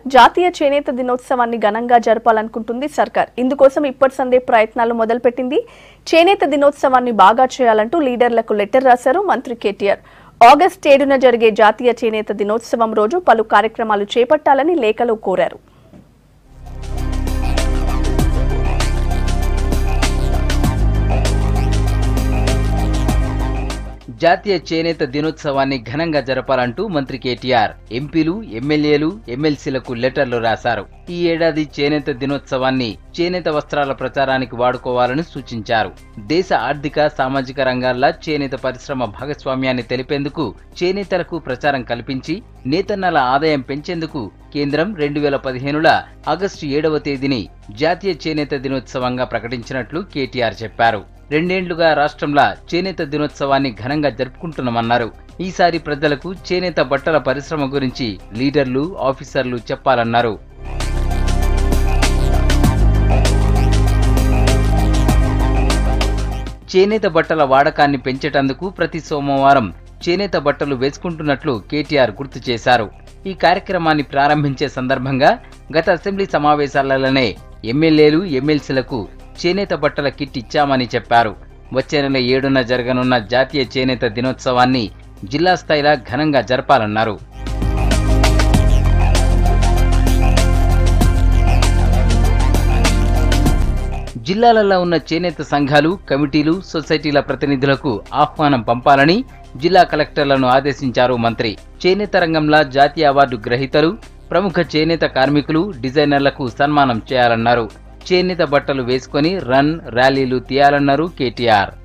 జాతీయ చేనేత దినోత్సవాన్ని ఘనంగా జరపాలనుకుంటుంది సర్కార్ ఇందుకోసం ఇప్పటి సందే ప్రయత్నాలు మొదలుపెట్టింది చేనేత దినోత్సవాన్ని బాగా చేయాలంటూ లీడర్లకు లెటర్ రాశారు మంత్రి కేటీఆర్ ఆగస్టు ఏడున జరిగే జాతీయ చేనేత దినోత్సవం రోజు పలు కార్యక్రమాలు చేపట్టాలని లేఖలో కోరారు జాతీయ చేనేత దినోత్సవాన్ని ఘనంగా జరపాలంటూ మంత్రి కేటీఆర్ ఎంపీలు ఎమ్మెల్యేలు ఎమ్మెల్సీలకు లెటర్లు రాశారు ఈ ఏడాది చేనేత దినోత్సవాన్ని చేనేత వస్త్రాల ప్రచారానికి వాడుకోవాలని సూచించారు దేశ ఆర్థిక సామాజిక రంగాల్లో చేనేత పరిశ్రమ భాగస్వామ్యాన్ని తెలిపేందుకు చేనేతలకు ప్రచారం కల్పించి నేతన్నల ఆదాయం పెంచేందుకు కేంద్రం రెండు వేల పదిహేనుల ఆగస్టు ఏడవ తేదీని జాతీయ చేనేత దినోత్సవంగా ప్రకటించినట్లు కేటీఆర్ చెప్పారు రెండేండ్లుగా రాష్ట్రంలో చేనేత దినోత్సవాన్ని ఘనంగా జరుపుకుంటున్నామన్నారు ఈసారి ప్రజలకు చేనేత బట్టల పరిశ్రమ గురించి లీడర్లు ఆఫీసర్లు చెప్పాలన్నారు చేనేత బట్టల వాడకాన్ని పెంచేటందుకు ప్రతి సోమవారం చేనేత బట్టలు వేసుకుంటున్నట్లు కేటీఆర్ గుర్తు చేశారు ఈ కార్యక్రమాన్ని ప్రారంభించే సందర్భంగా గత అసెంబ్లీ సమావేశాలలోనే ఎమ్మెల్యేలు ఎమ్మెల్సీలకు చేనేత బట్టల కిట్ ఇచ్చామని చెప్పారు వచ్చే నెల ఏడున జరగనున్న జాతీయ చేనేత దినోత్సవాన్ని జిల్లా స్థాయిలో ఘనంగా జరపాలన్నారు జిల్లాలలో ఉన్న చేనేత సంఘాలు కమిటీలు సొసైటీల ప్రతినిధులకు ఆహ్వానం పంపాలని జిల్లా కలెక్టర్లను ఆదేశించారు మంత్రి చేనేత రంగంలో జాతీయ అవార్డు గ్రహీతలు ప్రముఖ చేనేత కార్మికులు డిజైనర్లకు సన్మానం చేయాలన్నారు చేనేత బట్టలు వేసుకొని రన్ ర్యాలీలు తీయాలన్నారు కేటీఆర్